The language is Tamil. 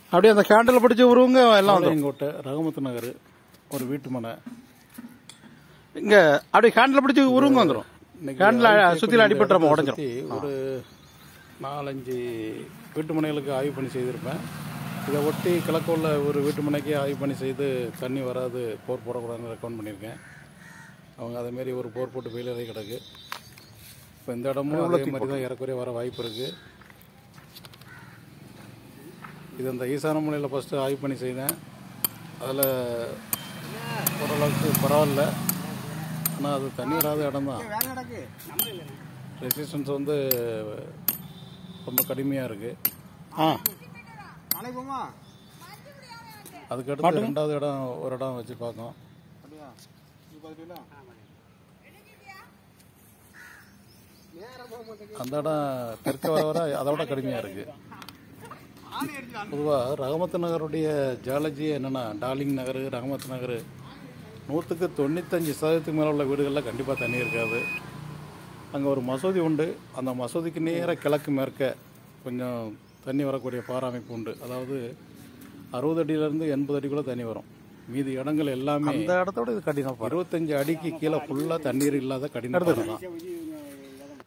அப்படியே அந்த கேண்டில் பிடிச்சி உருவங்க எல்லாம் வந்துடும் பாளையங்கோட்டை ரகமத்து நகர் ஒரு வீட்டு மனை இங்க அப்படியே கேண்டில் பிடிச்சி உருவங்க வந்துடும் கேண்டில் சுத்தில அடிபட்டுறோம் உடஞ்சிரும் சுத்தி ஒரு நாலஞ்சு வீட்டு மனைகளுக்கு ஆய்வு பண்ணி செய்திருப்பேன் இதை ஒட்டி கிழக்கு உள்ள ஒரு வீட்டு மனைக்கு ஆய்வு பண்ணி செய்து தண்ணி வராது போர் போடக்கூடாதுன்னு ரெக்கமெண்ட் பண்ணியிருக்கேன் அவங்க அதேமாரி ஒரு போர் போட்டு வெயிலே கிடக்கு இப்போ இந்த இடமும் அதே மாதிரி தான் ஏறக்குறைய வர வாய்ப்பு இருக்குது இது அந்த ஈசான மூலையில் ஃபஸ்ட்டு ஆய்வு பண்ணி செய்தேன் அதில் ஓரளவுக்கு பரவாயில்ல ஆனால் அது தண்ணி வராத இடம் தான் ரெசிஸ்டன்ஸ் வந்து ரொம்ப கடுமையாக இருக்குது ஆ அதுக்கடுத்து ரெண்டாவது இடம் ஒரு இடம் வச்சு பார்க்கோம் அந்த இடம் தெற்க வர வர அதை விட கடுமையாக இருக்குது பொதுவாக ரகமத்து நகருடைய ஜாலஜி என்னென்னா டார்லிங் நகர் ரகமத்து நகர் நூற்றுக்கு தொண்ணூத்தஞ்சு சதவீதத்துக்கு மேலே உள்ள வீடுகளில் கண்டிப்பாக தண்ணி இருக்காது அங்கே ஒரு மசூதி உண்டு அந்த மசூதிக்கு நேராக கிழக்கு மேற்க கொஞ்சம் தண்ணி வரக்கூடிய பாறை அமைப்பு உண்டு அதாவது அறுபது அடியிலேருந்து எண்பது அடிக்குள்ளே தண்ணி வரும் மீதி இடங்கள் எல்லாமே இந்த இடத்தோட இது கடினம் இருபத்தஞ்சு அடிக்கு கீழே ஃபுல்லாக தண்ணீர் இல்லாத கடின பாறை தான்